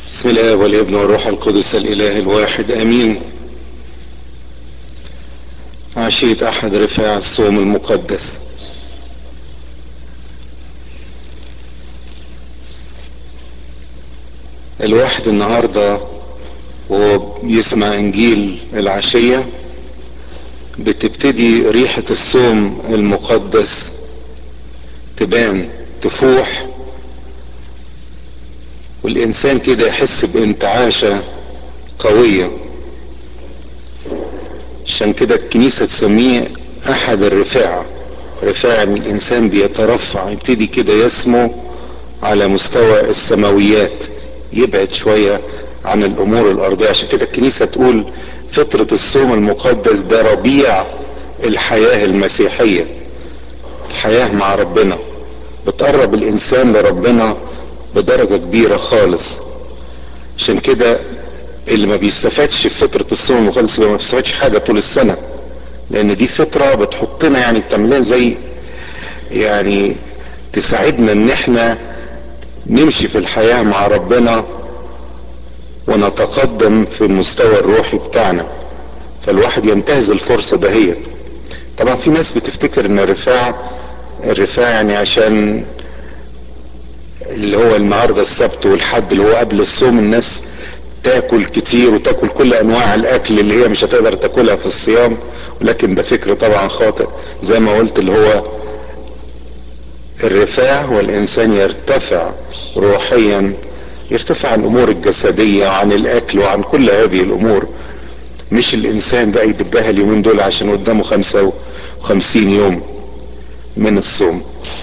بسم الله والابن والروح القدس الاله الواحد امين عشية احد رفاع الصوم المقدس الواحد النهاردة وهو بيسمع انجيل العشية بتبتدي ريحة الصوم المقدس تبان تفوح والإنسان كده يحس بانتعاشة قوية عشان كده الكنيسة تسميه أحد الرفاع رفاع إن الإنسان بيترفع يبتدي كده يسمو على مستوى السماويات يبعد شوية عن الأمور الأرضية عشان كده الكنيسة تقول فترة الصوم المقدس ده ربيع الحياة المسيحية الحياة مع ربنا بتقرب الإنسان لربنا بدرجة كبيرة خالص عشان كده اللي ما بيستفادش في فترة الصوم المقدس ما بيستفادش حاجة طول السنة لأن دي فترة بتحطنا يعني بتعملنا زي يعني تساعدنا إن احنا نمشي في الحياة مع ربنا ونتقدم في المستوى الروحي بتاعنا فالواحد ينتهز الفرصة دهيت طبعا في ناس بتفتكر ان الرفاع الرفاع يعني عشان اللي هو النهارده السبت والحد اللي هو قبل الصوم الناس تاكل كتير وتاكل كل انواع الاكل اللي هي مش هتقدر تاكلها في الصيام ولكن ده فكر طبعا خاطئ زي ما قلت اللي هو الرفاع والانسان يرتفع روحيا يرتفع عن الامور الجسديه وعن الاكل وعن كل هذه الامور مش الانسان بقى يدبها اليومين دول عشان قدامه خمسة وخمسين يوم من الصوم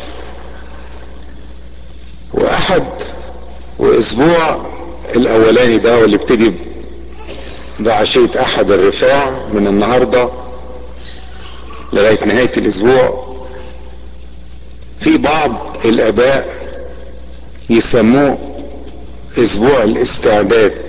واحد واسبوع الاولاني ده واللي ابتدي بعشية احد الرفاع من النهاردة لغاية نهاية الاسبوع في بعض الاباء يسموه اسبوع الاستعداد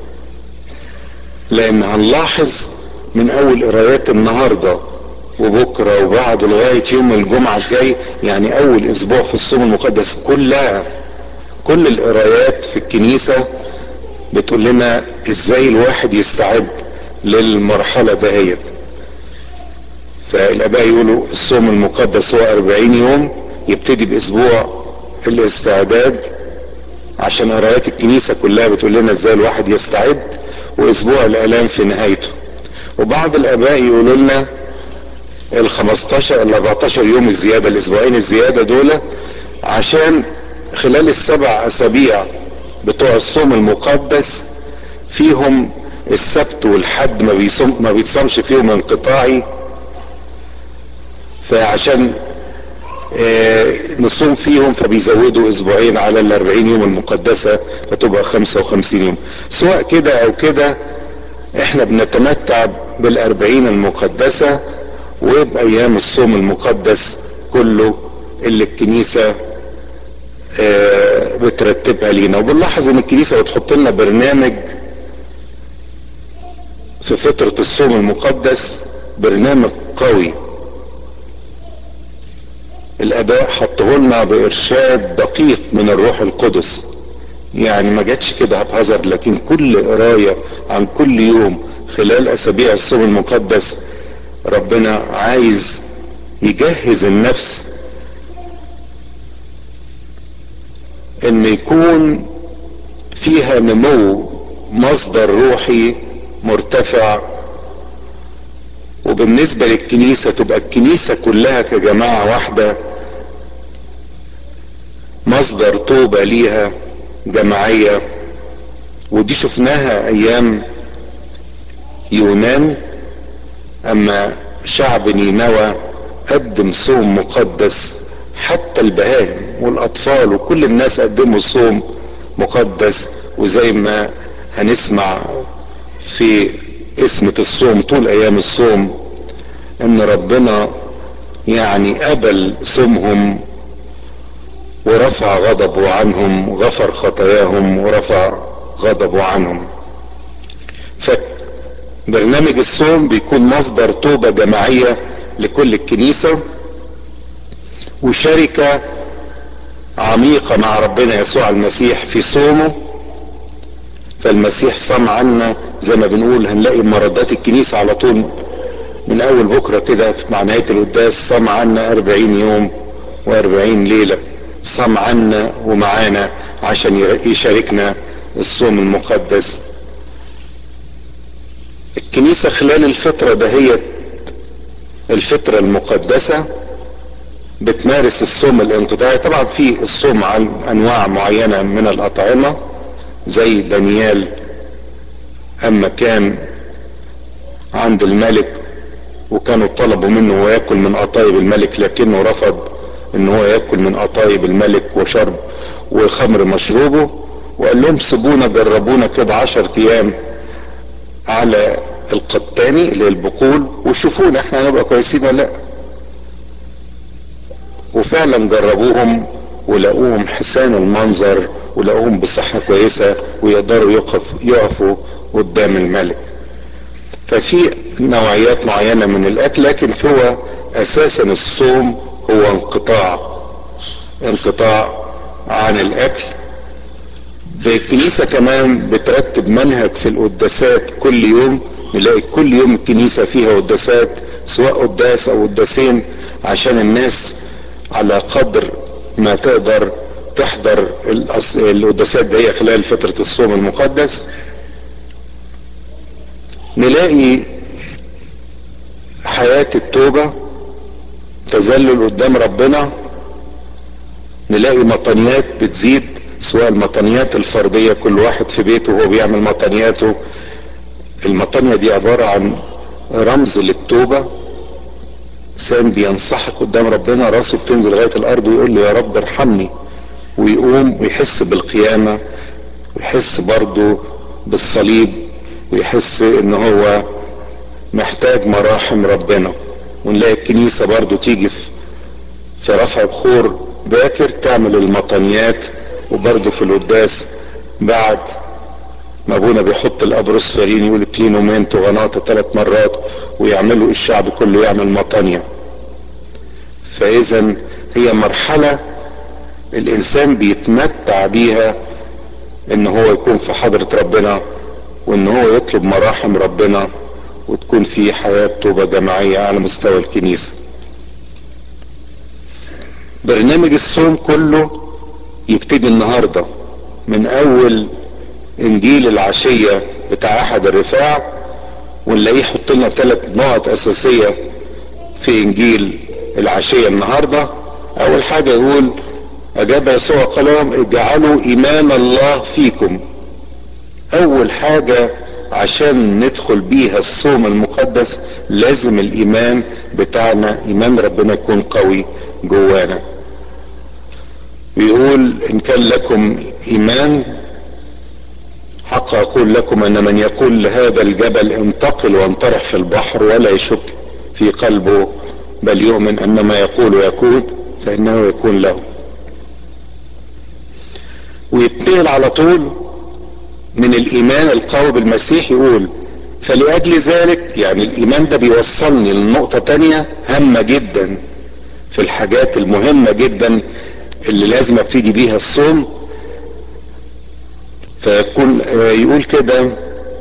لان هنلاحظ من اول قرايات النهارده وبكره وبعده لغايه يوم الجمعه الجاي يعني اول اسبوع في الصوم المقدس كلها كل القرايات في الكنيسه بتقول لنا ازاي الواحد يستعد للمرحله دهيت فالاباء يقولوا الصوم المقدس هو 40 يوم يبتدي باسبوع الاستعداد عشان قرايات الكنيسه كلها بتقول لنا ازاي الواحد يستعد واسبوع الالام في نهايته وبعض الاباء يقولوا لنا ال 15 ال 14 يوم الزياده الاسبوعين الزياده دول عشان خلال السبع اسابيع بتوع الصوم المقدس فيهم السبت والحد ما بيصوم ما بيتصامش فيهم انقطاعي فعشان آه نصوم فيهم فبيزودوا اسبوعين على ال 40 يوم المقدسه فتبقى 55 يوم سواء كده او كده احنا بنتمتع بالأربعين المقدسة وبأيام الصوم المقدس كله اللي الكنيسة اه بترتبها لينا وبنلاحظ ان الكنيسة بتحط لنا برنامج في فترة الصوم المقدس برنامج قوي الاباء حطوه لنا بارشاد دقيق من الروح القدس يعني ما جاتش كده هبهزر لكن كل قراية عن كل يوم خلال اسابيع الصوم المقدس ربنا عايز يجهز النفس ان يكون فيها نمو مصدر روحي مرتفع وبالنسبة للكنيسة تبقى الكنيسة كلها كجماعة واحدة مصدر توبة ليها جماعية ودي شفناها ايام يونان اما شعب نينوى قدم صوم مقدس حتى البهائم والاطفال وكل الناس قدموا صوم مقدس وزي ما هنسمع في اسمة الصوم طول ايام الصوم ان ربنا يعني قبل صومهم ورفع غضبه عنهم غفر خطاياهم ورفع غضبه عنهم فبرنامج الصوم بيكون مصدر توبة جماعية لكل الكنيسة وشركة عميقة مع ربنا يسوع المسيح في صومه فالمسيح صام عنا زي ما بنقول هنلاقي مرضات الكنيسة على طول من اول بكرة كده مع نهاية القداس صام عنا اربعين يوم واربعين ليلة صام عنا ومعانا عشان يشاركنا الصوم المقدس الكنيسة خلال الفترة دهيت الفترة المقدسة بتمارس الصوم الانقطاعي طبعا في الصوم عن انواع معينة من الاطعمة زي دانيال اما كان عند الملك وكانوا طلبوا منه هو ياكل من قطايب الملك لكنه رفض ان هو ياكل من قطايب الملك وشرب وخمر مشروبه وقال لهم سيبونا جربونا كده عشر ايام على القطاني اللي البقول وشوفونا احنا هنبقى كويسين ولا لا وفعلا جربوهم ولقوهم حسان المنظر ولقوهم بصحة كويسة ويقدروا يقف يقفوا قدام الملك ففي نوعيات معينة من الاكل لكن هو اساسا الصوم هو انقطاع انقطاع عن الاكل الكنيسة كمان بترتب منهج في القداسات كل يوم نلاقي كل يوم الكنيسة فيها قداسات سواء قداس او قداسين عشان الناس على قدر ما تقدر تحضر القداسات دي خلال فترة الصوم المقدس نلاقي حياة التوبة تذلل قدام ربنا نلاقي مطنيات بتزيد سواء المطنيات الفردية كل واحد في بيته وهو بيعمل مطنياته المطنية دي عبارة عن رمز للتوبة انسان بينصحك قدام ربنا راسه بتنزل لغايه الارض ويقول له يا رب ارحمني ويقوم ويحس بالقيامه ويحس برضه بالصليب ويحس ان هو محتاج مراحم ربنا ونلاقي الكنيسه برضه تيجي في في رفع بخور باكر تعمل المطنيات وبرضه في القداس بعد ما ابونا بيحط الابرص فارين يقول كلينومنتو غناطه ثلاث مرات ويعملوا الشعب كله يعمل مطانيه فاذا هي مرحله الانسان بيتمتع بيها ان هو يكون في حضره ربنا وان هو يطلب مراحم ربنا وتكون في حياه توبه جماعيه على مستوى الكنيسه برنامج الصوم كله يبتدي النهارده من اول انجيل العشية بتاع احد الرفاع ونلاقيه يحط لنا ثلاث نقط اساسية في انجيل العشية النهاردة اول حاجة يقول اجاب يسوع قال لهم اجعلوا ايمان الله فيكم اول حاجة عشان ندخل بيها الصوم المقدس لازم الايمان بتاعنا ايمان ربنا يكون قوي جوانا ويقول ان كان لكم ايمان حق اقول لكم ان من يقول لهذا الجبل انتقل وانطرح في البحر ولا يشك في قلبه بل يؤمن ان ما يقول يكون فانه يكون له ويتنقل على طول من الايمان القوي بالمسيح يقول فلأجل ذلك يعني الايمان ده بيوصلني لنقطة تانية هامة جدا في الحاجات المهمة جدا اللي لازم ابتدي بيها الصوم فيكون يقول كده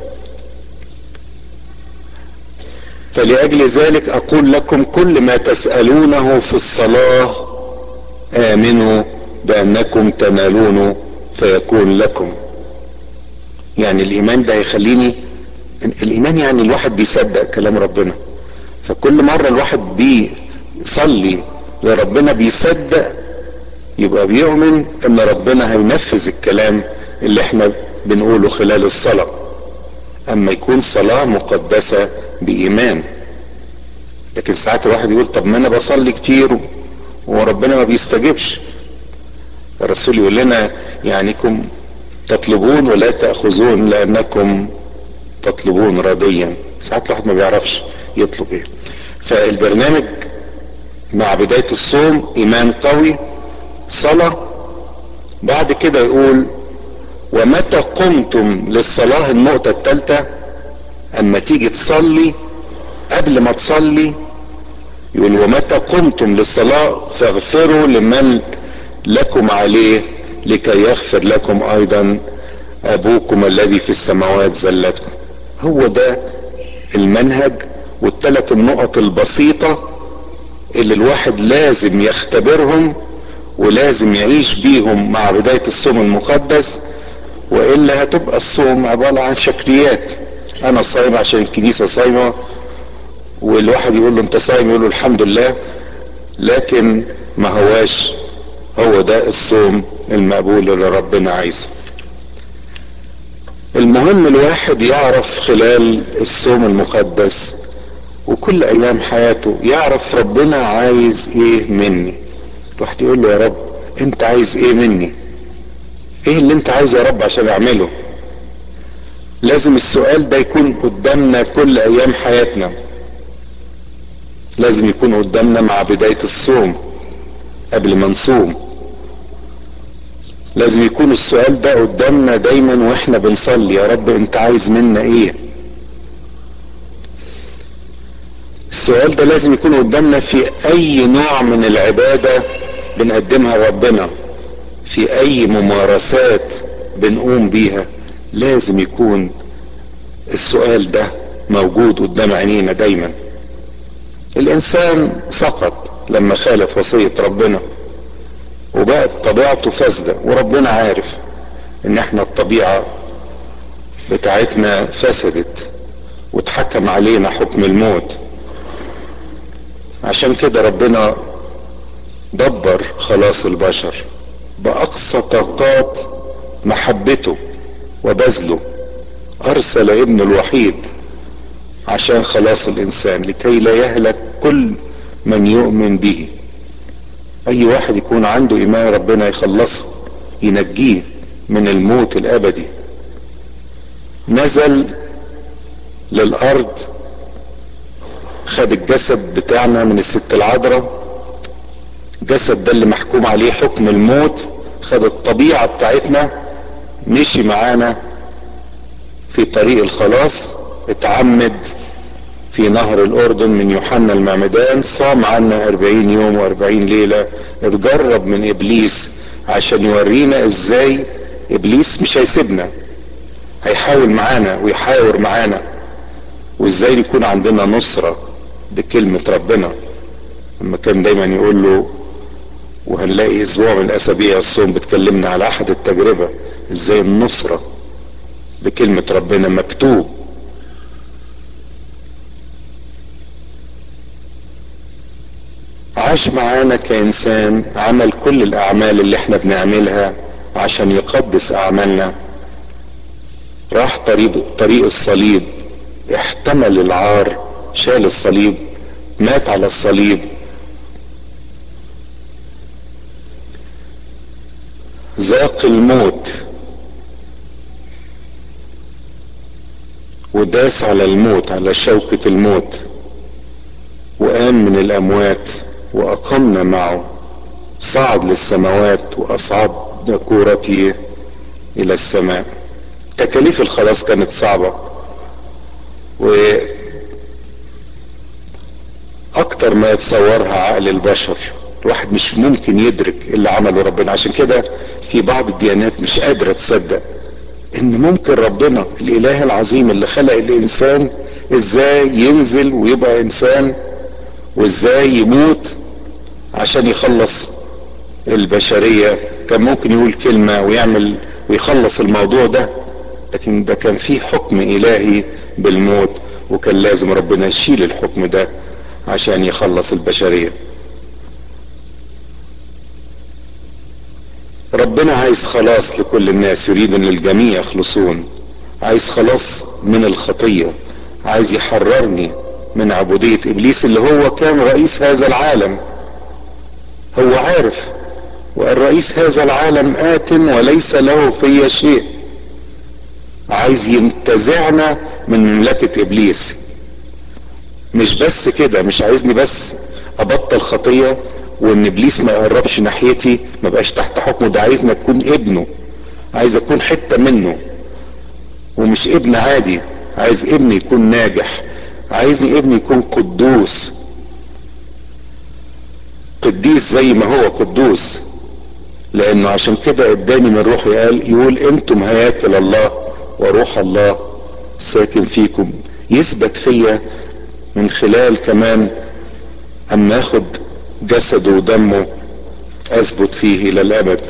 فلأجل ذلك أقول لكم كل ما تسألونه في الصلاة آمنوا بأنكم تنالونه فيكون لكم يعني الإيمان ده هيخليني الإيمان يعني الواحد بيصدق كلام ربنا فكل مرة الواحد بيصلي لربنا بيصدق يبقى بيؤمن ان ربنا هينفذ الكلام اللي احنا بنقوله خلال الصلاة اما يكون صلاة مقدسة بايمان لكن ساعات الواحد يقول طب ما انا بصلي كتير وربنا ما بيستجبش الرسول يقول لنا يعنيكم تطلبون ولا تأخذون لأنكم تطلبون راضيا ساعات الواحد ما بيعرفش يطلب ايه فالبرنامج مع بداية الصوم إيمان قوي صلاة بعد كده يقول ومتى قمتم للصلاة النقطة الثالثة أما تيجي تصلي قبل ما تصلي يقول ومتى قمتم للصلاة فاغفروا لمن لكم عليه لكي يغفر لكم أيضا ابوكم الذي في السماوات زلتكم هو ده المنهج والثلاث النقط البسيطة اللي الواحد لازم يختبرهم ولازم يعيش بيهم مع بداية الصوم المقدس وإلا هتبقى الصوم عبارة عن شكليات أنا صايم عشان الكنيسة صايمة والواحد يقول له أنت صايم يقول له الحمد لله لكن ما هواش هو ده الصوم المقبول اللي ربنا عايزه المهم الواحد يعرف خلال الصوم المقدس وكل ايام حياته يعرف ربنا عايز ايه مني الواحد يقول له يا رب انت عايز ايه مني ايه اللي انت عايزه يا رب عشان اعمله لازم السؤال ده يكون قدامنا كل ايام حياتنا لازم يكون قدامنا مع بداية الصوم قبل ما نصوم لازم يكون السؤال ده قدامنا دايما واحنا بنصلي يا رب انت عايز منا ايه السؤال ده لازم يكون قدامنا في اي نوع من العبادة بنقدمها لربنا في اي ممارسات بنقوم بيها لازم يكون السؤال ده موجود قدام عينينا دايما الانسان سقط لما خالف وصية ربنا وبقت طبيعته فاسدة وربنا عارف ان احنا الطبيعة بتاعتنا فسدت واتحكم علينا حكم الموت عشان كده ربنا دبر خلاص البشر باقصى طاقات محبته وبذله ارسل ابنه الوحيد عشان خلاص الانسان لكي لا يهلك كل من يؤمن به اي واحد يكون عنده ايمان ربنا يخلصه ينجيه من الموت الابدي نزل للارض خد الجسد بتاعنا من الست العذراء جسد ده اللي محكوم عليه حكم الموت خد الطبيعة بتاعتنا مشي معانا في طريق الخلاص اتعمد في نهر الاردن من يوحنا المعمدان صام عنا اربعين يوم واربعين ليلة اتجرب من ابليس عشان يورينا ازاي ابليس مش هيسيبنا هيحاول معانا ويحاور معانا وازاي يكون عندنا نصرة بكلمة ربنا لما كان دايما يقول له وهنلاقي اسبوع من اسابيع الصوم بتكلمنا على احد التجربة ازاي النصرة بكلمة ربنا مكتوب عاش معانا كإنسان عمل كل الأعمال اللي احنا بنعملها عشان يقدس أعمالنا راح طريق, طريق الصليب احتمل العار شال الصليب مات على الصليب ذاق الموت وداس على الموت على شوكة الموت وقام من الأموات وأقمنا معه صعد للسماوات وأصعد كورتي إلى السماء تكاليف الخلاص كانت صعبة و أكتر ما يتصورها عقل البشر الواحد مش ممكن يدرك اللي عمله ربنا عشان كده في بعض الديانات مش قادرة تصدق ان ممكن ربنا الاله العظيم اللي خلق الانسان ازاي ينزل ويبقى انسان وازاي يموت عشان يخلص البشرية كان ممكن يقول كلمة ويعمل ويخلص الموضوع ده لكن ده كان فيه حكم الهي بالموت وكان لازم ربنا يشيل الحكم ده عشان يخلص البشرية ربنا عايز خلاص لكل الناس يريد ان الجميع يخلصون عايز خلاص من الخطية عايز يحررني من عبودية ابليس اللي هو كان رئيس هذا العالم هو عارف والرئيس هذا العالم آت وليس له في شيء عايز ينتزعنا من مملكة ابليس مش بس كده مش عايزني بس ابطل خطية وان ابليس ما يقربش ناحيتي ما بقاش تحت حكمه ده عايزني اكون ابنه عايز اكون حتة منه ومش ابن عادي عايز ابني يكون ناجح عايزني ابني يكون قدوس قديس زي ما هو قدوس لانه عشان كده اداني من روحي قال يقول انتم هياكل الله وروح الله ساكن فيكم يثبت فيا من خلال كمان اما اخد جسده ودمه اثبت فيه الى الابد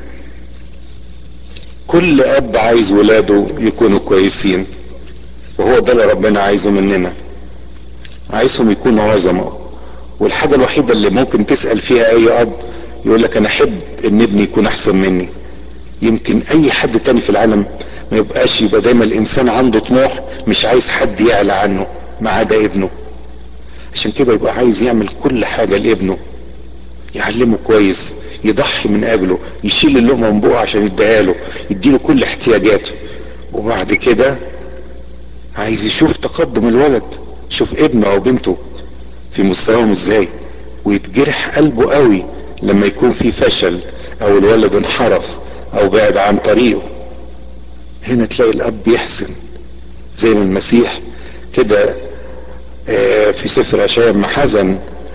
كل اب عايز ولاده يكونوا كويسين وهو ده اللي ربنا عايزه مننا عايزهم يكونوا عظماء والحاجه الوحيده اللي ممكن تسال فيها اي اب يقول لك انا احب ان ابني يكون احسن مني يمكن اي حد تاني في العالم ما يبقاش يبقى دايما الانسان عنده طموح مش عايز حد يعلى عنه ما عدا ابنه عشان كده يبقى عايز يعمل كل حاجه لابنه يعلمه كويس يضحي من اجله يشيل اللقمه من بقه عشان يديها له يديله كل احتياجاته وبعد كده عايز يشوف تقدم الولد شوف ابنه او بنته في مستواهم ازاي ويتجرح قلبه قوي لما يكون في فشل او الولد انحرف او بعد عن طريقه هنا تلاقي الاب يحسن زي ما المسيح كده في سفر اشعياء ما حزن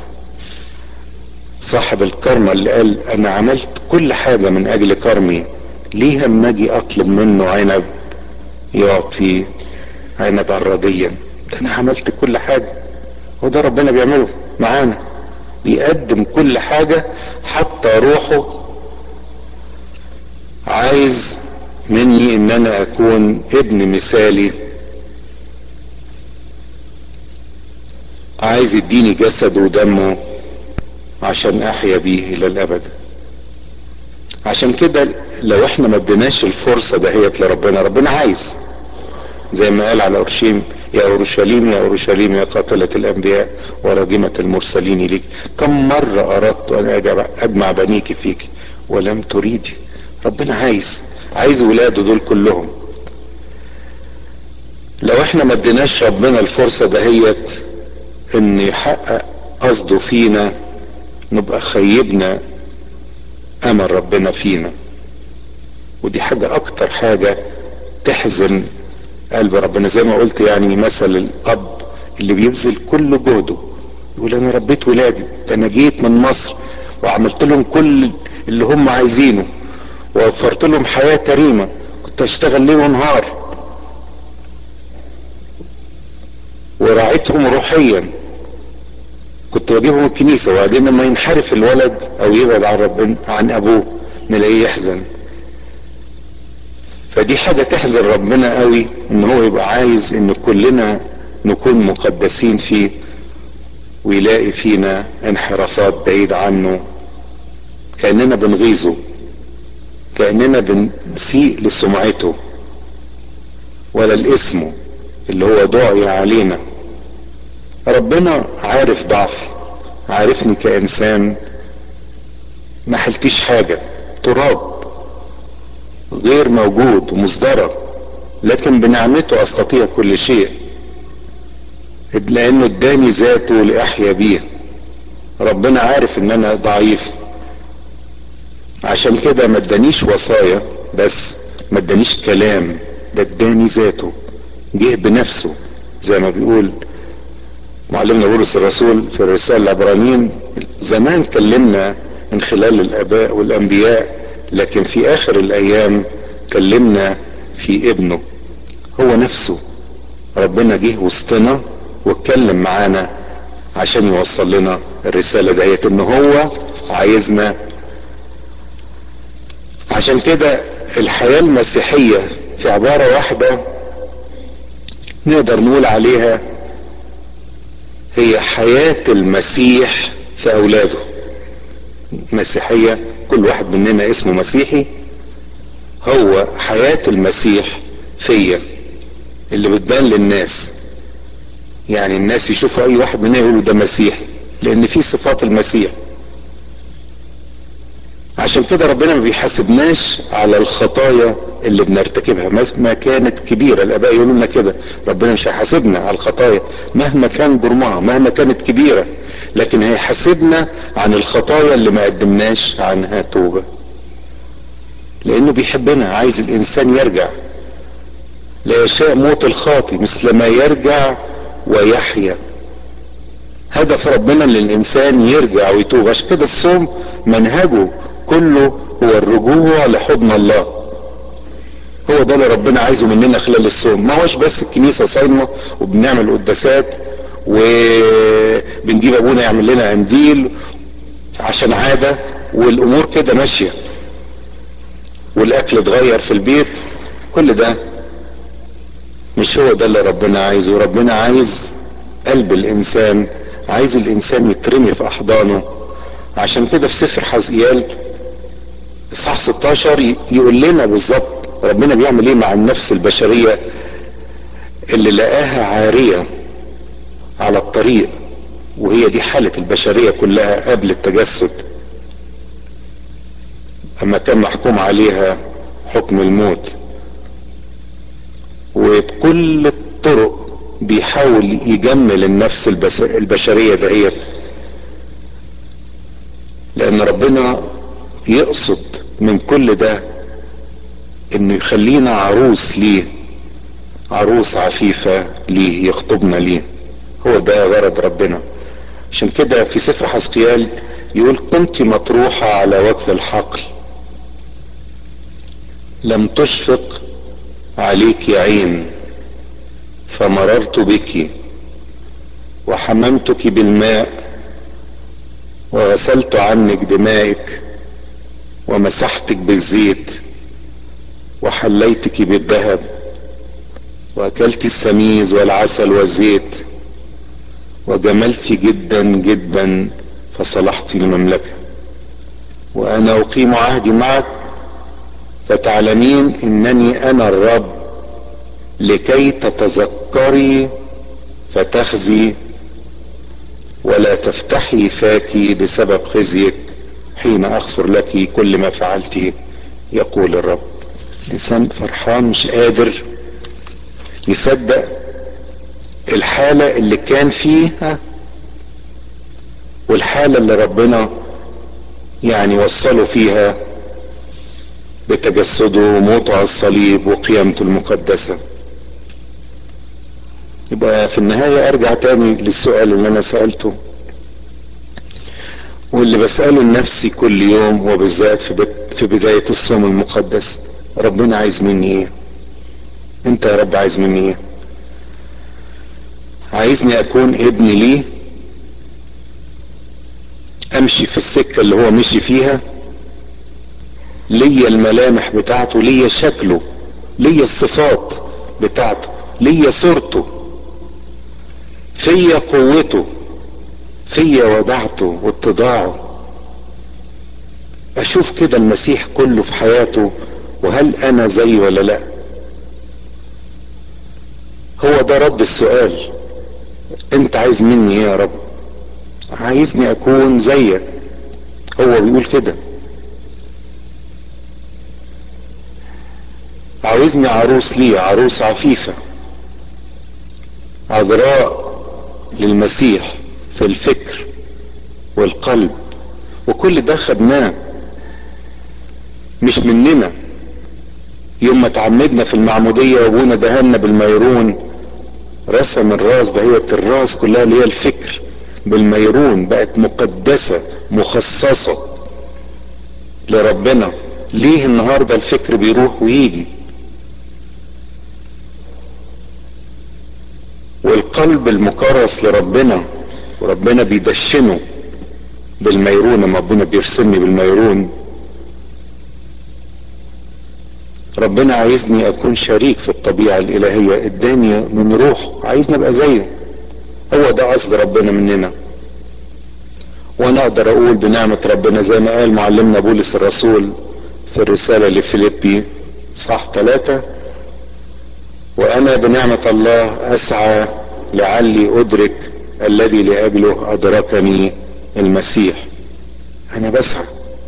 صاحب الكرمة اللي قال انا عملت كل حاجة من اجل كرمي ليه اما اجي اطلب منه عنب يعطي عنب رديا ده انا عملت كل حاجة وده ربنا بيعمله معانا بيقدم كل حاجة حتى روحه عايز مني ان انا اكون ابن مثالي عايز يديني جسد ودمه عشان احيا بيه الى الابد عشان كده لو احنا ما اديناش الفرصه دهيت لربنا ربنا عايز زي ما قال على اورشليم يا اورشليم يا اورشليم يا قاتله الانبياء وراجمه المرسلين ليك كم مره اردت ان اجمع بنيك فيك ولم تريدي ربنا عايز عايز ولاده دول كلهم لو احنا ما اديناش ربنا الفرصه دهيت ان يحقق قصده فينا نبقى خيبنا امل ربنا فينا ودي حاجة اكتر حاجة تحزن قلب ربنا زي ما قلت يعني مثل الاب اللي بيبذل كل جهده يقول انا ربيت ولادي ده انا جيت من مصر وعملت لهم كل اللي هم عايزينه ووفرت لهم حياة كريمة كنت اشتغل ليل ونهار وراعيتهم روحيا كنت بجيبهم الكنيسة وبعدين لما ينحرف الولد او يبعد عن ربنا عن ابوه نلاقيه يحزن فدي حاجة تحزن ربنا قوي ان هو يبقى عايز ان كلنا نكون مقدسين فيه ويلاقي فينا انحرافات بعيد عنه كأننا بنغيظه كأننا بنسيء لسمعته ولا لاسمه اللي هو دعي علينا ربنا عارف ضعفي عارفني كإنسان ما حلتيش حاجة تراب غير موجود ومصدرة لكن بنعمته استطيع كل شيء لانه اداني ذاته لاحيا بيه ربنا عارف ان انا ضعيف عشان كده ما ادانيش وصايا بس ما ادانيش كلام ده اداني ذاته جه بنفسه زي ما بيقول معلمنا بولس الرسول في الرسالة العبرانيين زمان كلمنا من خلال الاباء والانبياء لكن في اخر الايام كلمنا في ابنه هو نفسه ربنا جه وسطنا واتكلم معانا عشان يوصل لنا الرسالة ديت ان هو عايزنا عشان كده الحياة المسيحية في عبارة واحدة نقدر نقول عليها هي حياة المسيح في اولاده مسيحية كل واحد مننا اسمه مسيحي هو حياة المسيح فيا اللي بتبان للناس يعني الناس يشوفوا اي واحد مننا يقولوا ده مسيحي لان في صفات المسيح عشان كده ربنا ما بيحاسبناش على الخطايا اللي بنرتكبها مهما كانت كبيره الاباء يقولوا لنا كده ربنا مش هيحاسبنا على الخطايا مهما كان جرمها مهما كانت كبيره لكن هيحاسبنا عن الخطايا اللي ما قدمناش عنها توبه لانه بيحبنا عايز الانسان يرجع لا يشاء موت الخاطي مثل ما يرجع ويحيا هدف ربنا ان الانسان يرجع ويتوب عشان كده الصوم منهجه كله هو الرجوع لحضن الله هو ده اللي ربنا عايزه مننا خلال الصوم ما هوش بس الكنيسه صايمه وبنعمل قداسات وبنجيب ابونا يعمل لنا قنديل عشان عاده والامور كده ماشيه والاكل اتغير في البيت كل ده مش هو ده اللي ربنا عايزه ربنا عايز قلب الانسان عايز الانسان يترمي في احضانه عشان كده في سفر حزقيال اصحاح 16 يقول لنا بالظبط ربنا بيعمل ايه مع النفس البشريه اللي لقاها عاريه على الطريق وهي دي حاله البشريه كلها قبل التجسد اما كان محكوم عليها حكم الموت وبكل الطرق بيحاول يجمل النفس البشريه دهيت لان ربنا يقصد من كل ده انه يخلينا عروس ليه عروس عفيفة ليه يخطبنا ليه هو ده غرض ربنا عشان كده في سفر حسقيال يقول كنت مطروحة على وجه الحقل لم تشفق عليك عين فمررت بك وحممتك بالماء وغسلت عنك دمائك ومسحتك بالزيت وحليتك بالذهب واكلت السميز والعسل والزيت وجملت جدا جدا فصلحت المملكه وانا اقيم عهدي معك فتعلمين انني انا الرب لكي تتذكري فتخزي ولا تفتحي فاك بسبب خزيك حين اغفر لك كل ما فعلت يقول الرب الانسان فرحان مش قادر يصدق الحالة اللي كان فيها والحالة اللي ربنا يعني وصله فيها بتجسده وموته على الصليب وقيامته المقدسة يبقى في النهاية ارجع تاني للسؤال اللي انا سألته واللي بسأله لنفسي كل يوم وبالذات في, في بداية الصوم المقدس ربنا عايز مني ايه انت يا رب عايز مني ايه عايزني اكون ابن ليه امشي في السكة اللي هو مشي فيها ليا الملامح بتاعته ليا شكله ليا الصفات بتاعته ليا صورته فيا قوته فيا ودعته واتضاعه اشوف كده المسيح كله في حياته وهل انا زي ولا لا هو ده رد السؤال انت عايز مني ايه يا رب عايزني اكون زيك هو بيقول كده عاوزني عروس ليه عروس عفيفة عذراء للمسيح في الفكر والقلب وكل ده خدناه مش مننا يوم ما تعمدنا في المعمودية وابونا دهنا بالميرون رسم الراس دهيت الراس كلها اللي هي الفكر بالميرون بقت مقدسة مخصصة لربنا ليه النهاردة الفكر بيروح ويجي والقلب المكرس لربنا وربنا بيدشنه بالميرون لما ربنا بيرسمني بالميرون ربنا عايزني اكون شريك في الطبيعة الالهية اداني من روحه عايزني ابقى زيه هو ده قصد ربنا مننا وانا اقدر اقول بنعمة ربنا زي ما قال معلمنا بولس الرسول في الرسالة لفيليبي صح ثلاثة وانا بنعمة الله اسعى لعلي ادرك الذي لاجله ادركني المسيح انا بسعى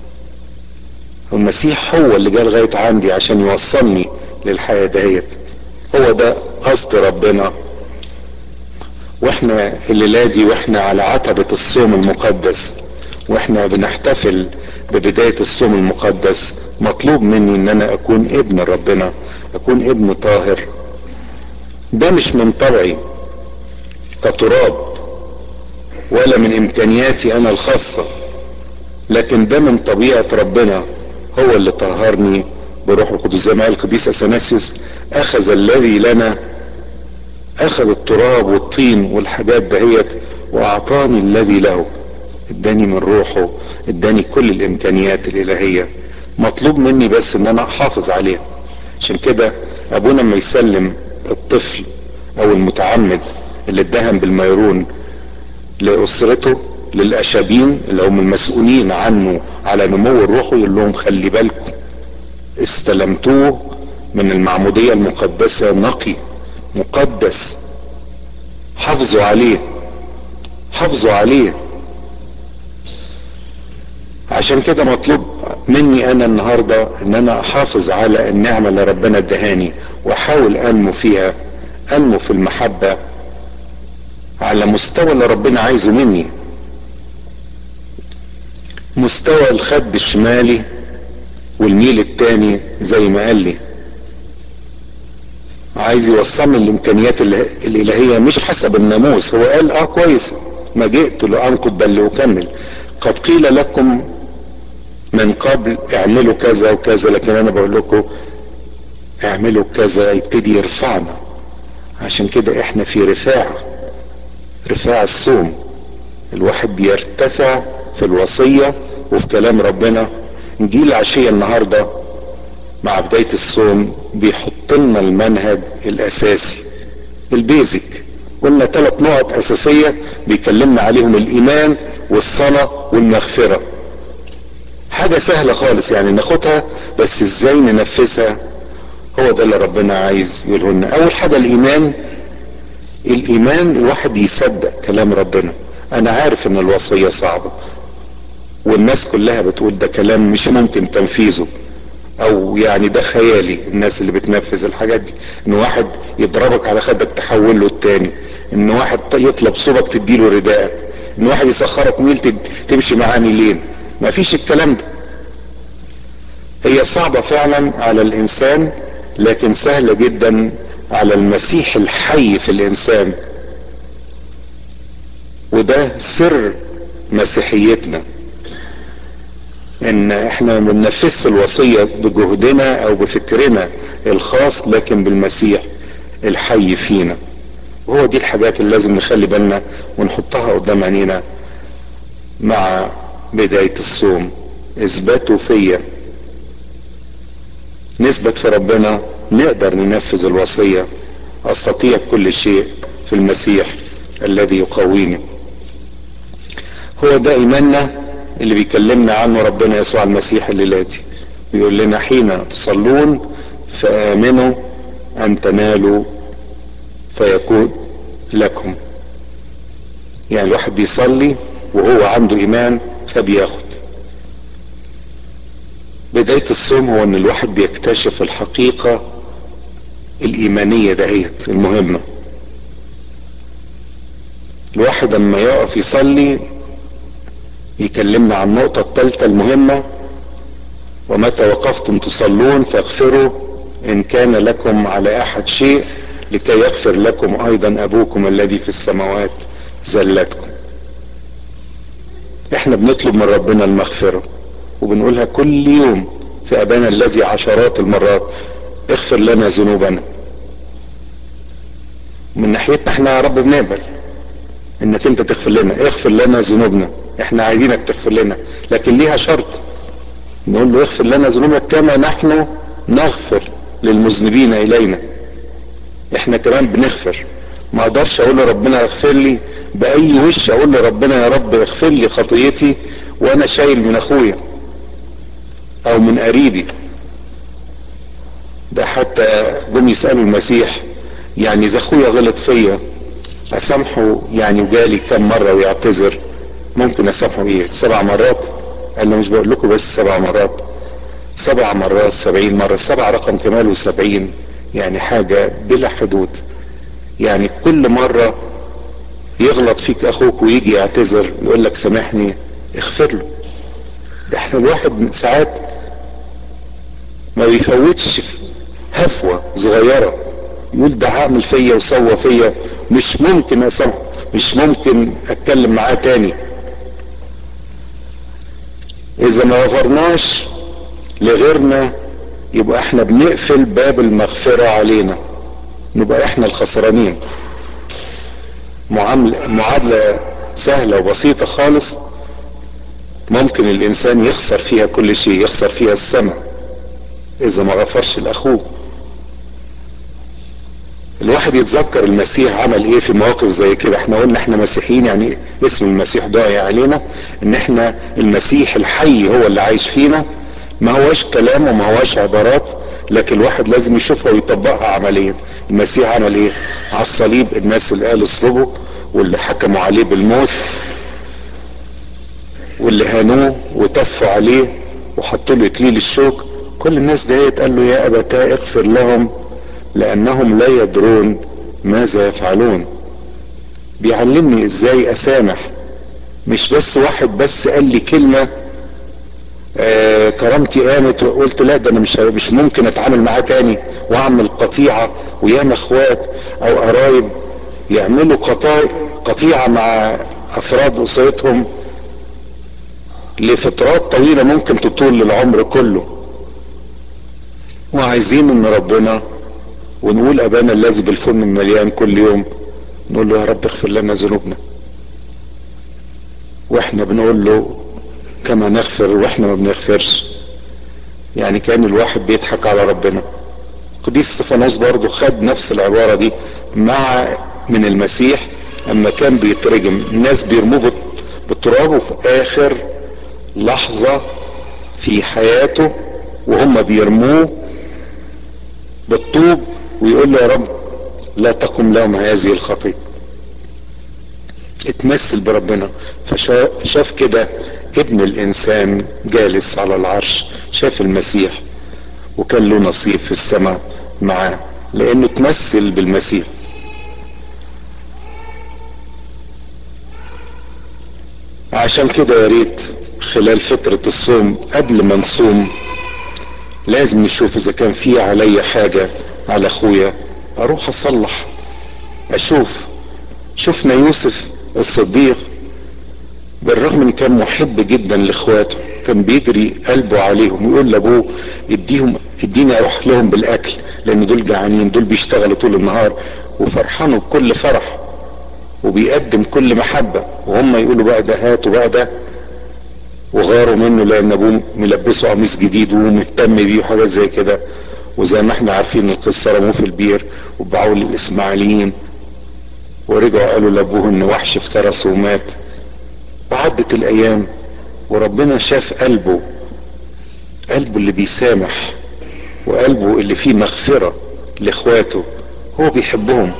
المسيح هو اللي جه لغايه عندي عشان يوصلني للحياه دهيت هو ده قصد ربنا واحنا الليله دي واحنا على عتبه الصوم المقدس واحنا بنحتفل ببدايه الصوم المقدس مطلوب مني ان انا اكون ابن ربنا اكون ابن طاهر ده مش من طبعي كتراب ولا من امكانياتي انا الخاصه لكن ده من طبيعة ربنا هو اللي طهرني بروح القدس زي ما قال القديس اثناسيوس اخذ الذي لنا اخذ التراب والطين والحاجات دهيت واعطاني الذي له اداني من روحه اداني كل الامكانيات الالهيه مطلوب مني بس ان انا احافظ عليها عشان كده ابونا ما يسلم الطفل او المتعمد اللي اتدهن بالميرون لاسرته للاشابين اللي هم المسؤولين عنه على نمو الروح يقول لهم خلي بالكم استلمتوه من المعموديه المقدسه نقي مقدس حافظوا عليه حافظوا عليه عشان كده مطلوب مني انا النهارده ان انا احافظ على النعمه اللي ربنا ادهاني واحاول انمو فيها انمو في المحبه على مستوى اللي ربنا عايزه مني مستوى الخد الشمالي والميل التاني زي ما قال لي عايز يوصلني الامكانيات الالهيه مش حسب الناموس هو قال اه كويس ما جئت لانقض بل لاكمل قد قيل لكم من قبل اعملوا كذا وكذا لكن انا بقول لكم اعملوا كذا يبتدي يرفعنا عشان كده احنا في رفاع رفاع الصوم الواحد بيرتفع في الوصية وفي كلام ربنا نجي العشية النهاردة مع بداية الصوم بيحط لنا المنهج الأساسي البيزك قلنا ثلاث نقط أساسية بيكلمنا عليهم الإيمان والصلاة والمغفرة حاجة سهلة خالص يعني ناخدها بس ازاي ننفذها هو ده اللي ربنا عايز يقوله لنا أول حاجة الإيمان الإيمان الواحد يصدق كلام ربنا أنا عارف إن الوصية صعبة والناس كلها بتقول ده كلام مش ممكن تنفيذه او يعني ده خيالي الناس اللي بتنفذ الحاجات دي ان واحد يضربك على خدك تحول له التاني ان واحد يطلب صوبك تديله ردائك ان واحد يسخرك ميل تمشي معاه ميلين ما فيش الكلام ده هي صعبة فعلا على الانسان لكن سهلة جدا على المسيح الحي في الانسان وده سر مسيحيتنا ان احنا ما بننفذش الوصية بجهدنا او بفكرنا الخاص لكن بالمسيح الحي فينا وهو دي الحاجات اللي لازم نخلي بالنا ونحطها قدام عينينا مع بداية الصوم اثباتوا فيا نثبت في ربنا نقدر ننفذ الوصية استطيع كل شيء في المسيح الذي يقويني هو ده ايماننا اللي بيكلمنا عنه ربنا يسوع المسيح الليلاتي بيقول لنا حين تصلون فآمنوا أن تنالوا فيكون لكم يعني الواحد بيصلي وهو عنده إيمان فبياخد بداية الصوم هو ان الواحد بيكتشف الحقيقة الإيمانية دهيت المهمة الواحد لما يقف يصلي يكلمنا عن النقطة الثالثة المهمة ومتى وقفتم تصلون فاغفروا إن كان لكم على أحد شيء لكي يغفر لكم أيضا أبوكم الذي في السماوات زلتكم احنا بنطلب من ربنا المغفرة وبنقولها كل يوم في أبانا الذي عشرات المرات اغفر لنا ذنوبنا من ناحيتنا احنا يا رب بنقبل انك انت تغفر لنا اغفر لنا ذنوبنا احنا عايزينك تغفر لنا لكن ليها شرط نقول له اغفر لنا ذنوبنا كما نحن نغفر للمذنبين الينا احنا كمان بنغفر ما اقدرش اقول لربنا اغفر لي باي وش اقول لربنا يا رب اغفر لي خطيتي وانا شايل من اخويا او من قريبي ده حتى جم يسالوا المسيح يعني اذا اخويا غلط فيا اسامحه يعني وجالي كم مره ويعتذر ممكن اسامحه ايه سبع مرات قال له مش بقول لكم بس سبع مرات سبع مرات سبعين مرة سبع رقم كماله سبعين يعني حاجة بلا حدود يعني كل مرة يغلط فيك اخوك ويجي يعتذر يقول لك سامحني اغفر له ده احنا الواحد ساعات ما بيفوتش هفوة صغيرة يقول ده عامل فيا وسوى فيا مش ممكن اسامحه مش ممكن اتكلم معاه تاني اذا ما غفرناش لغيرنا يبقى احنا بنقفل باب المغفرة علينا نبقى احنا الخسرانين معاملة معادلة سهلة وبسيطة خالص ممكن الانسان يخسر فيها كل شيء يخسر فيها السماء اذا ما غفرش لاخوه الواحد يتذكر المسيح عمل ايه في مواقف زي كده احنا قلنا احنا مسيحيين يعني اسم المسيح داعي علينا ان احنا المسيح الحي هو اللي عايش فينا ما هواش كلام وما هواش عبارات لكن الواحد لازم يشوفها ويطبقها عمليا المسيح عمل ايه على الصليب الناس اللي قالوا اصلبوا واللي حكموا عليه بالموت واللي هانوه وتفوا عليه وحطوا له اكليل الشوك كل الناس ديت قال له يا ابتاه اغفر لهم لانهم لا يدرون ماذا يفعلون بيعلمني ازاي اسامح مش بس واحد بس قال لي كلمه آه كرامتي قامت وقلت لا ده انا مش مش ممكن اتعامل معاه تاني واعمل قطيعه وياما اخوات او قرايب يعملوا قطيعه مع افراد اسرتهم لفترات طويله ممكن تطول للعمر كله وعايزين ان ربنا ونقول ابانا الذي بالفم المليان كل يوم نقول له يا رب اغفر لنا ذنوبنا واحنا بنقول له كما نغفر واحنا ما بنغفرش يعني كان الواحد بيضحك على ربنا قديس استفانوس برضه خد نفس العباره دي مع من المسيح اما كان بيترجم الناس بيرموه بالتراب وفي اخر لحظه في حياته وهم بيرموه بالطوب ويقول له يا رب لا تقم لهم هذه الخطيئة اتمثل بربنا فشاف كده ابن الانسان جالس على العرش شاف المسيح وكان له نصيب في السماء معاه لانه تمثل بالمسيح عشان كده يا ريت خلال فترة الصوم قبل ما نصوم لازم نشوف اذا كان في علي حاجة على اخويا اروح اصلح اشوف شفنا يوسف الصديق بالرغم ان كان محب جدا لاخواته كان بيجري قلبه عليهم ويقول لابوه اديهم اديني اروح لهم بالاكل لان دول جعانين دول بيشتغلوا طول النهار وفرحانوا بكل فرح وبيقدم كل محبة وهم يقولوا بقى ده هاتوا بقى ده وغاروا منه لان ابوه ملبسه قميص جديد ومهتم بيه وحاجات زي كده وزي ما احنا عارفين القصه رموه في البير وباعوه للاسماعيليين ورجعوا قالوا لابوه ان وحش افترسه ومات وعدت الايام وربنا شاف قلبه قلبه اللي بيسامح وقلبه اللي فيه مغفره لاخواته هو بيحبهم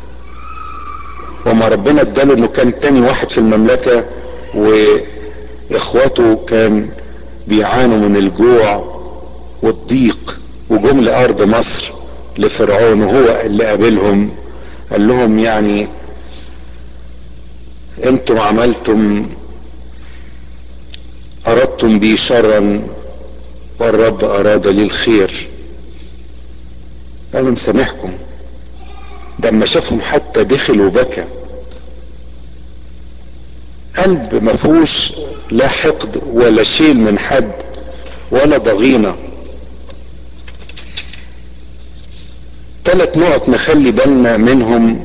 وما ربنا اداله انه كان تاني واحد في المملكه واخواته كان بيعانوا من الجوع والضيق وجم لارض مصر لفرعون وهو اللي قابلهم قال لهم يعني انتم عملتم اردتم بي شرا والرب اراد لي الخير انا مسامحكم ده اما شافهم حتى دخل وبكى قلب ما فيهوش لا حقد ولا شيل من حد ولا ضغينه ثلاث نقط نخلي بالنا منهم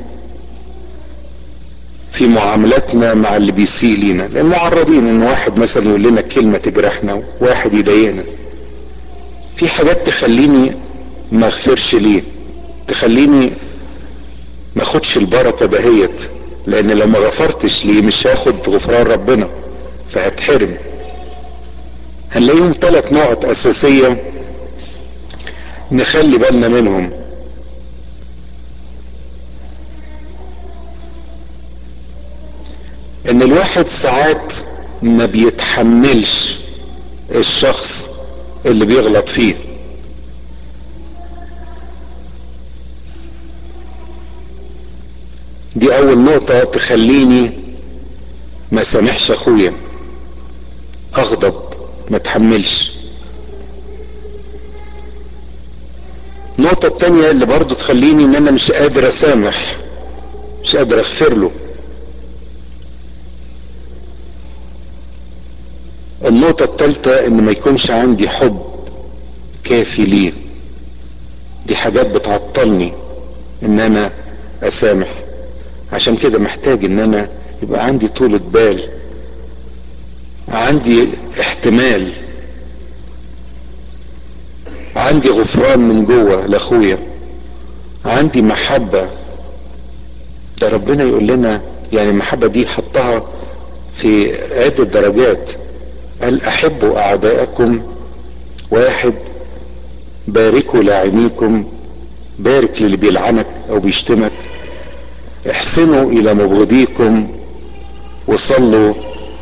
في معاملاتنا مع اللي بيسيء لينا لان معرضين ان واحد مثلا يقول لنا كلمه تجرحنا واحد يضايقنا في حاجات تخليني ما اغفرش ليه تخليني ما اخدش البركه دهيت لان لو ما غفرتش ليه مش هاخد غفران ربنا فهتحرم هنلاقيهم ثلاث نقط اساسيه نخلي بالنا منهم ان الواحد ساعات ما بيتحملش الشخص اللي بيغلط فيه دي اول نقطة تخليني ما سامحش اخويا اغضب ما اتحملش النقطة التانية اللي برضو تخليني ان انا مش قادر اسامح مش قادر اغفر له النقطة الثالثة ان ما يكونش عندي حب كافي ليه دي حاجات بتعطلني ان انا اسامح عشان كده محتاج ان انا يبقى عندي طولة بال عندي احتمال عندي غفران من جوه لاخويا عندي محبة ده ربنا يقول لنا يعني المحبة دي حطها في عدة درجات قال احبوا اعدائكم واحد باركوا لاعنيكم بارك للي بيلعنك او بيشتمك احسنوا الى مبغضيكم وصلوا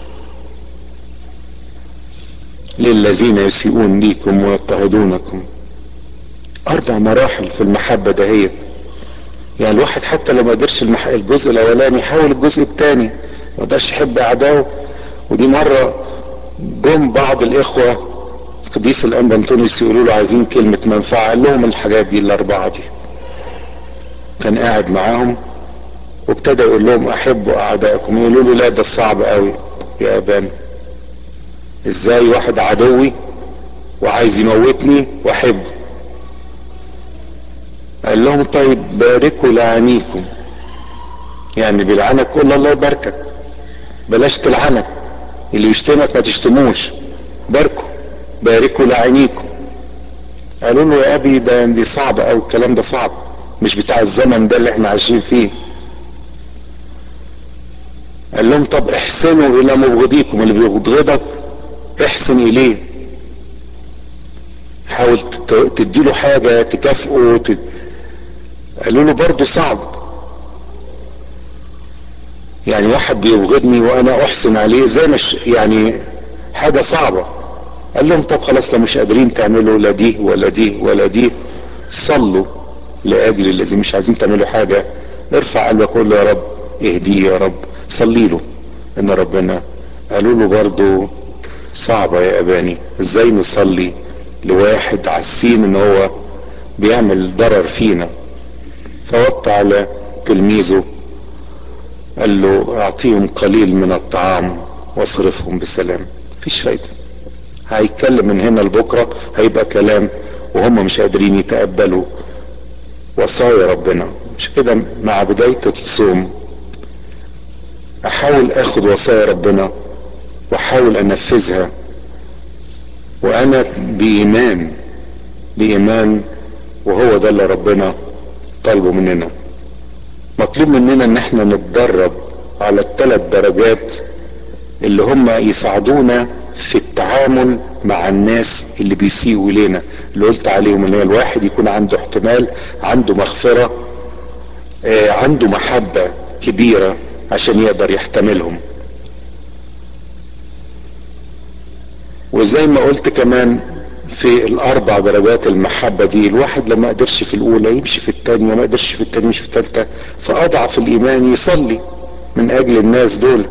للذين يسيئون ليكم ويضطهدونكم اربع مراحل في المحبة دهيت يعني الواحد حتى لو ما قدرش المح... الجزء الاولاني يحاول الجزء الثاني ما قدرش يحب اعدائه ودي مرة جم بعض الاخوة قديس الانبا انطونيوس يقولوا له عايزين كلمة منفعة قال لهم الحاجات دي الاربعة دي كان قاعد معاهم وابتدى يقول لهم احبوا اعدائكم يقولوا له لا ده صعب قوي يا ابانا ازاي واحد عدوي وعايز يموتني واحبه قال لهم طيب باركوا لعانيكم يعني بيلعنك قول الله يباركك بلاش تلعنك اللي يشتمك ما تشتموش باركوا باركوا لعينيكم قالوا له يا ابي ده دي صعبة او الكلام ده صعب مش بتاع الزمن ده اللي احنا عايشين فيه قال لهم طب احسنوا الى مبغضيكم اللي بيبغضك احسن اليه حاول تديله حاجة تكافئه تد... قالوا له برضه صعب يعني واحد بيبغضني وانا احسن عليه زي مش يعني حاجة صعبة قال لهم طب خلاص لو مش قادرين تعملوا لا دي ولا دي ولا دي صلوا لاجل الذي مش عايزين تعملوا حاجة ارفع قلبك قول له يا رب اهديه يا رب صلي له ان ربنا قالوا له برضه صعبة يا اباني ازاي نصلي لواحد عسين ان هو بيعمل ضرر فينا فوطى على تلميذه قال له اعطيهم قليل من الطعام واصرفهم بسلام مفيش فايدة هيتكلم من هنا لبكرة هيبقى كلام وهم مش قادرين يتقبلوا وصايا ربنا مش كده مع بداية الصوم احاول اخد وصايا ربنا واحاول انفذها وانا بايمان بايمان وهو ده اللي ربنا طالبه مننا مطلوب مننا ان احنا نتدرب على الثلاث درجات اللي هم يساعدونا في التعامل مع الناس اللي بيسيئوا الينا اللي قلت عليهم ان هي الواحد يكون عنده احتمال عنده مغفرة آه عنده محبة كبيرة عشان يقدر يحتملهم وزي ما قلت كمان في الاربع درجات المحبة دي الواحد لما قدرش في الاولى يمشي في الثانية ما قدرش في الثانية يمشي في الثالثة فاضعف الايمان يصلي من اجل الناس دول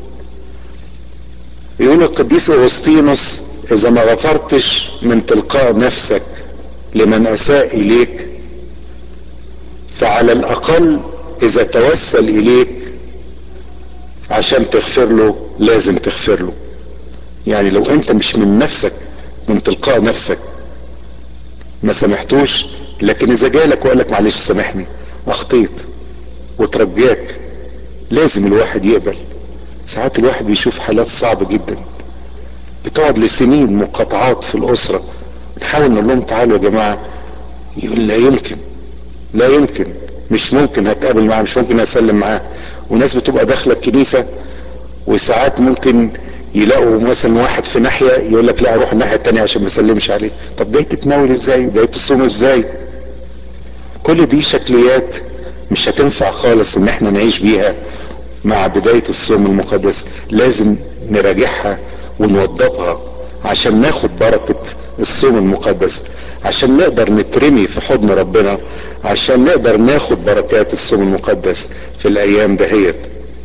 يقول القديس اغسطينوس اذا ما غفرتش من تلقاء نفسك لمن اساء اليك فعلى الاقل اذا توسل اليك عشان تغفر له لازم تغفر له يعني لو انت مش من نفسك من تلقاء نفسك ما سامحتوش لكن اذا جالك وقال لك معلش سامحني اخطيت وترجاك لازم الواحد يقبل ساعات الواحد بيشوف حالات صعبة جدا بتقعد لسنين مقاطعات في الاسرة نحاول نقول لهم تعالوا يا جماعة يقول لا يمكن لا يمكن مش ممكن هتقابل معاه مش ممكن اسلم معاه وناس بتبقى داخلة الكنيسة وساعات ممكن يلاقوا مثلا واحد في ناحية يقول لك لا اروح الناحية التانية عشان ما اسلمش عليه طب جاي تتناول ازاي جاي تصوم ازاي كل دي شكليات مش هتنفع خالص ان احنا نعيش بيها مع بداية الصوم المقدس لازم نراجعها ونوضبها عشان ناخد بركة الصوم المقدس عشان نقدر نترمي في حضن ربنا عشان نقدر ناخد بركات الصوم المقدس في الايام دهيت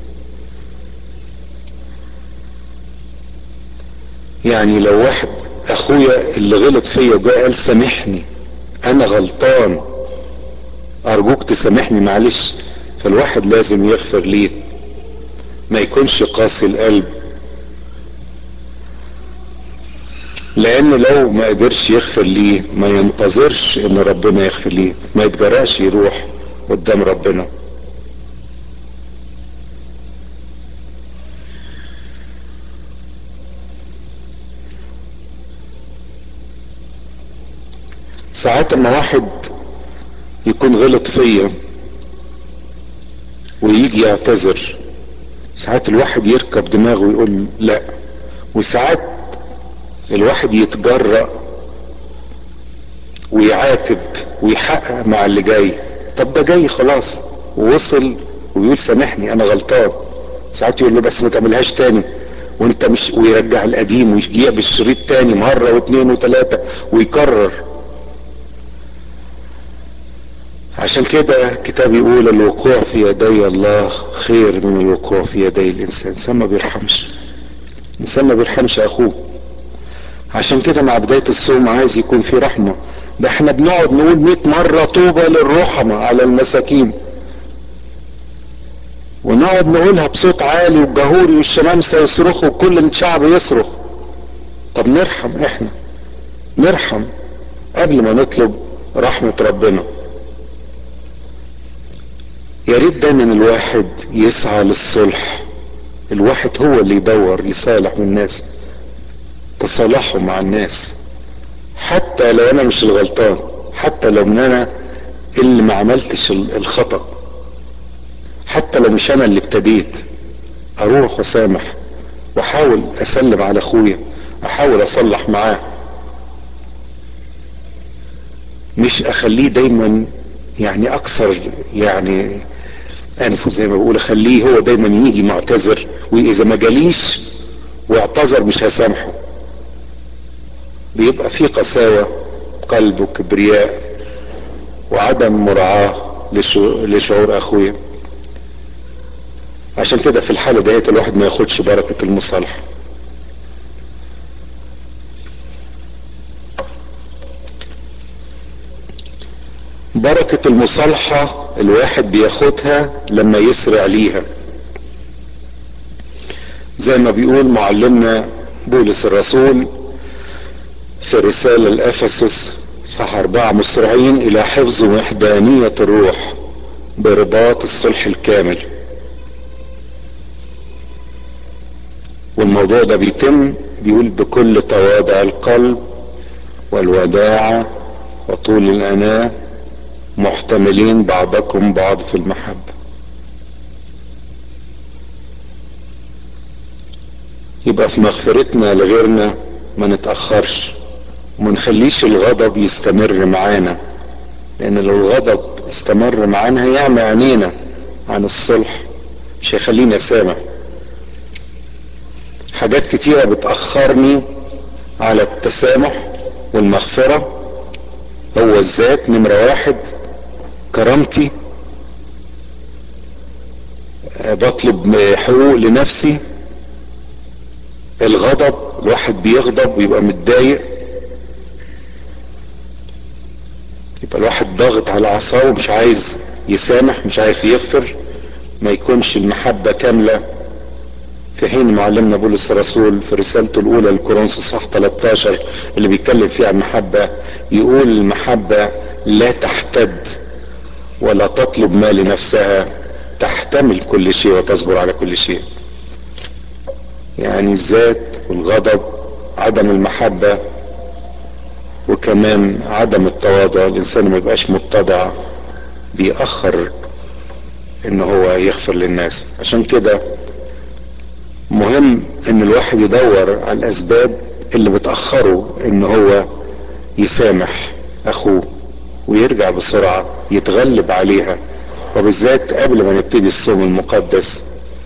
يعني لو واحد اخويا اللي غلط فيا وجاء قال سامحني انا غلطان ارجوك تسامحني معلش فالواحد لازم يغفر ليه ما يكونش قاسي القلب لان لو ما قدرش يغفر ليه ما ينتظرش ان ربنا يغفر ليه ما يتجرأش يروح قدام ربنا ساعات اما واحد يكون غلط فيا ويجي يعتذر ساعات الواحد يركب دماغه ويقول لا وساعات الواحد يتجرأ ويعاتب ويحقق مع اللي جاي طب ده جاي خلاص ووصل ويقول سامحني انا غلطان ساعات يقول له بس ما تعملهاش تاني وانت مش ويرجع القديم ويجيع بالشريط تاني مره واثنين وثلاثه ويكرر عشان كده كتاب يقول الوقوع في يدي الله خير من الوقوع في يدي الانسان الانسان ما بيرحمش الانسان ما بيرحمش اخوه عشان كده مع بدايه الصوم عايز يكون في رحمه ده احنا بنقعد نقول 100 مره طوبى للرحمه على المساكين ونقعد نقولها بصوت عالي وجهوري والشمامسه يصرخوا وكل الشعب يصرخ طب نرحم احنا نرحم قبل ما نطلب رحمه ربنا يا ريت دايما الواحد يسعى للصلح الواحد هو اللي يدور يصالح من الناس تصالحوا مع الناس حتى لو انا مش الغلطان حتى لو من انا اللي ما عملتش الخطأ حتى لو مش انا اللي ابتديت اروح وسامح واحاول اسلم على اخويا احاول اصلح معاه مش اخليه دايما يعني اكثر يعني انفه زي ما بقول اخليه هو دايما يجي معتذر واذا ما جاليش واعتذر مش هسامحه بيبقى في قساوة قلب وكبرياء وعدم مراعاة لشعور اخويا عشان كده في الحالة ديت الواحد ما ياخدش بركة المصالحة بركة المصالحة الواحد بياخدها لما يسرع ليها زي ما بيقول معلمنا بولس الرسول في الرسالة لأفسس صح أربعة مسرعين إلى حفظ وحدانية الروح برباط الصلح الكامل والموضوع ده بيتم بيقول بكل تواضع القلب والوداعة وطول الأناة محتملين بعضكم بعض في المحبة يبقى في مغفرتنا لغيرنا ما نتأخرش وما نخليش الغضب يستمر معانا لأن لو الغضب استمر معانا هيعمى عينينا عن الصلح مش هيخلينا سامع حاجات كتيرة بتأخرني على التسامح والمغفرة هو الذات نمرة واحد كرامتي بطلب حقوق لنفسي الغضب الواحد بيغضب ويبقى متضايق يبقى الواحد ضاغط على اعصابه ومش عايز يسامح مش عايز يغفر ما يكونش المحبة كاملة في حين معلمنا بولس الرسول في رسالته الاولى لكورنثوس صح 13 اللي بيتكلم فيها عن المحبة يقول المحبة لا تحتد ولا تطلب ما لنفسها تحتمل كل شيء وتصبر على كل شيء يعني الذات والغضب عدم المحبة وكمان عدم التواضع الانسان ما يبقاش متضع بيأخر ان هو يغفر للناس عشان كده مهم ان الواحد يدور على الاسباب اللي بتأخره ان هو يسامح اخوه ويرجع بسرعة يتغلب عليها وبالذات قبل ما نبتدي الصوم المقدس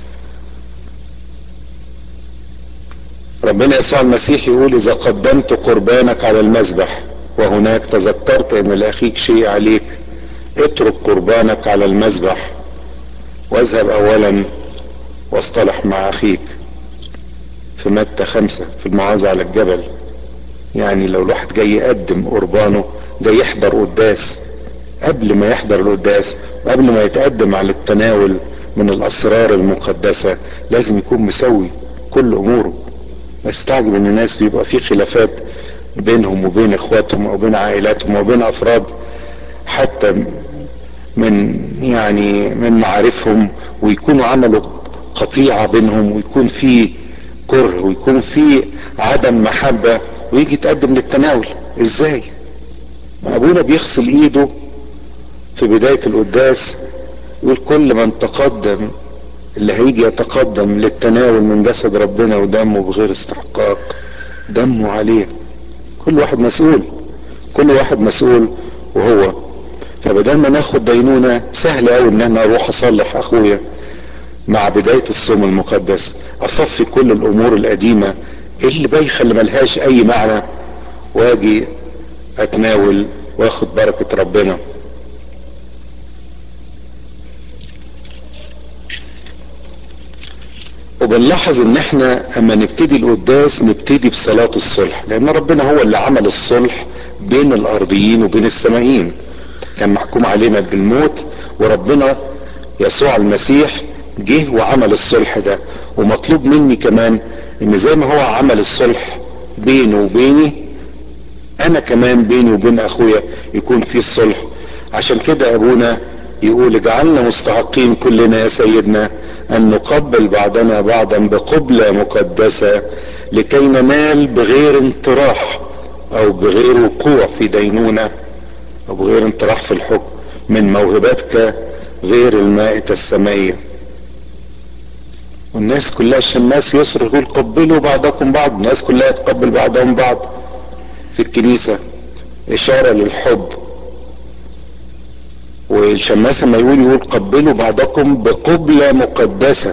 ربنا يسوع المسيح يقول اذا قدمت قربانك على المذبح وهناك تذكرت ان لاخيك شيء عليك اترك قربانك على المذبح واذهب اولا واصطلح مع اخيك في متى خمسة في المعاذ على الجبل يعني لو الواحد جاي يقدم قربانه جاي يحضر قداس قبل ما يحضر القداس وقبل ما يتقدم على التناول من الاسرار المقدسة لازم يكون مسوي كل اموره استعجب ان الناس بيبقى في خلافات بينهم وبين اخواتهم او بين عائلاتهم وبين افراد حتى من يعني من معارفهم ويكونوا عملوا قطيعة بينهم ويكون في كره ويكون في عدم محبة ويجي يتقدم للتناول ازاي ابونا بيغسل ايده في بداية القداس يقول كل من تقدم اللي هيجي يتقدم للتناول من جسد ربنا ودمه بغير استحقاق دمه عليه كل واحد مسؤول كل واحد مسؤول وهو فبدل ما ناخد دينونة سهل قوي ان انا اروح اصلح اخويا مع بداية الصوم المقدس اصفي كل الامور القديمة اللي بايخة اللي ملهاش اي معنى واجي اتناول واخد بركة ربنا وبنلاحظ ان احنا اما نبتدي القداس نبتدي بصلاة الصلح لان ربنا هو اللي عمل الصلح بين الارضيين وبين السمائيين كان محكوم علينا بالموت وربنا يسوع المسيح جه وعمل الصلح ده ومطلوب مني كمان ان زي ما هو عمل الصلح بينه وبيني انا كمان بيني وبين اخويا يكون في الصلح عشان كده ابونا يقول اجعلنا مستحقين كلنا يا سيدنا ان نقبل بعضنا بعضا بقبلة مقدسة لكي ننال بغير انطراح او بغير وقوع في دينونة او بغير انطراح في الحكم من موهبتك غير المائتة السمائية والناس كلها الشماس يصرخ يقول قبلوا بعضكم بعض الناس كلها تقبل بعضهم بعض في الكنيسة اشارة للحب والشماس لما يقول يقول قبلوا بعضكم بقبلة مقدسة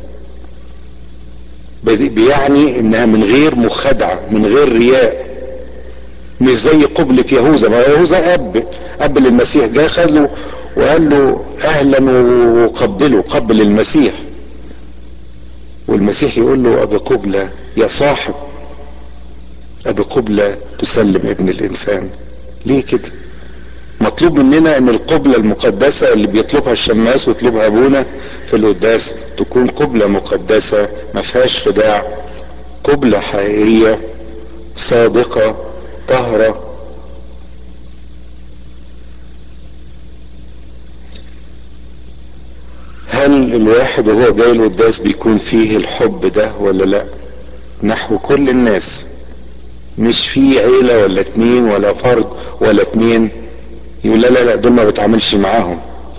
بيعني انها من غير مخادعة من غير رياء مش زي قبلة يهوذا ما يهوذا اب اب للمسيح جه خده وقال له اهلا وقبله قبل المسيح والمسيح يقول له ابي قبلة يا صاحب ابي قبلة تسلم ابن الانسان ليه كده مطلوب مننا ان القبلة المقدسة اللي بيطلبها الشماس ويطلبها ابونا في القداس تكون قبلة مقدسة ما فيهاش خداع قبلة حقيقية صادقة طهرة هل الواحد وهو جاي القداس بيكون فيه الحب ده ولا لا نحو كل الناس مش في عيلة ولا اتنين ولا فرد ولا اتنين يقول لا لا لا دول ما بتعاملش معاهم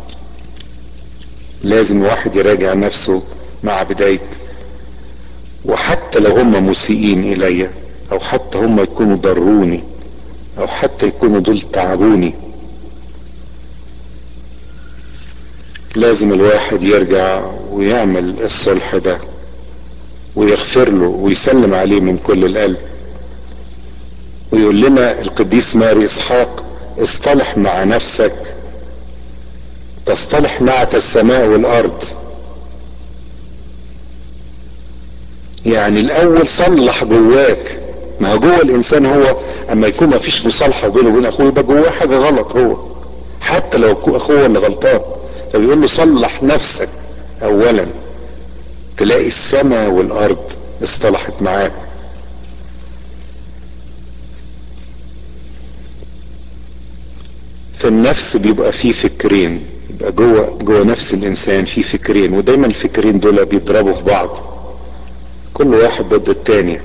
لازم واحد يراجع نفسه مع بداية وحتى لو هم مسيئين الي او حتى هم يكونوا ضروني او حتى يكونوا دول تعبوني لازم الواحد يرجع ويعمل الصلح ده ويغفر له ويسلم عليه من كل القلب ويقول لنا القديس ماري اسحاق اصطلح مع نفسك تصطلح معك السماء والارض يعني الاول صلح جواك ما هو جوه الانسان هو اما يكون ما فيش مصالحه بينه وبين اخوه يبقى جواه حاجه غلط هو حتى لو اخوه اللي غلطان فبيقول له صلح نفسك اولا تلاقي السماء والارض اصطلحت معاك في النفس بيبقى فيه فكرين يبقى جوه جوه نفس الانسان فيه فكرين ودايما الفكرين دول بيضربوا في بعض كل واحد ضد التاني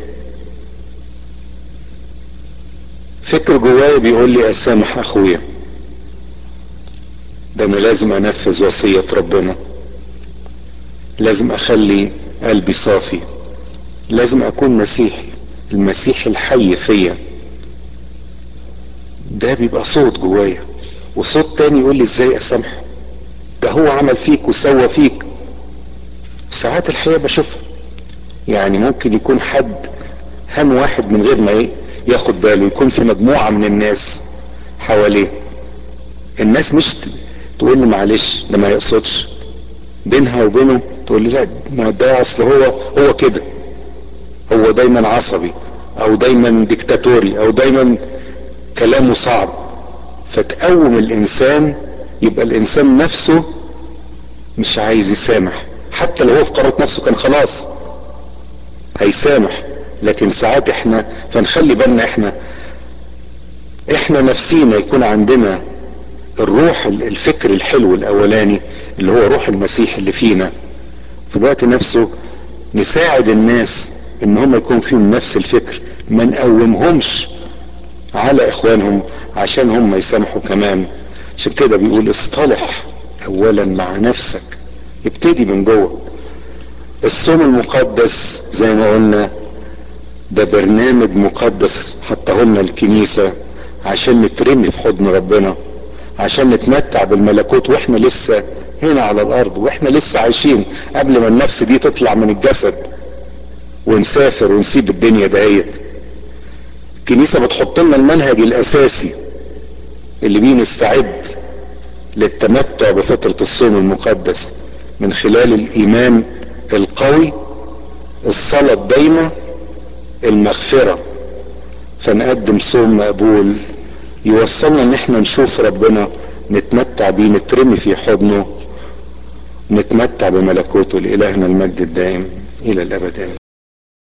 فكر جوايا بيقول لي اسامح اخويا ده انا لازم انفذ وصية ربنا لازم اخلي قلبي صافي لازم اكون مسيحي المسيح الحي فيا ده بيبقى صوت جوايا وصوت تاني يقول لي ازاي اسامحه ده هو عمل فيك وسوى فيك ساعات الحقيقة بشوفها يعني ممكن يكون حد هم واحد من غير ما ياخد باله يكون في مجموعة من الناس حواليه الناس مش تقول له معلش ده ما يقصدش بينها وبينه تقول لي لا ما ده اصل هو هو كده هو دايما عصبي او دايما ديكتاتوري او دايما كلامه صعب فتقوم الانسان يبقى الانسان نفسه مش عايز يسامح حتى لو هو في قرارة نفسه كان خلاص هيسامح لكن ساعات احنا فنخلي بالنا احنا احنا نفسينا يكون عندنا الروح الفكر الحلو الاولاني اللي هو روح المسيح اللي فينا في الوقت نفسه نساعد الناس ان هم يكون فيهم نفس الفكر ما نقومهمش على اخوانهم عشان هم يسامحوا كمان عشان كده بيقول اصطلح اولا مع نفسك ابتدي من جوه الصوم المقدس زي ما قلنا ده برنامج مقدس حطه لنا الكنيسة عشان نترمي في حضن ربنا عشان نتمتع بالملكوت واحنا لسه هنا على الارض واحنا لسه عايشين قبل ما النفس دي تطلع من الجسد ونسافر ونسيب الدنيا دهيت الكنيسة بتحط لنا المنهج الاساسي اللي بيه نستعد للتمتع بفترة الصوم المقدس من خلال الايمان القوي الصلاة الدايمة المغفرة فنقدم صوم مقبول يوصلنا ان احنا نشوف ربنا نتمتع بيه نترمي في حضنه نتمتع بملكوته لإلهنا المجد الدائم إلى الأبد آمين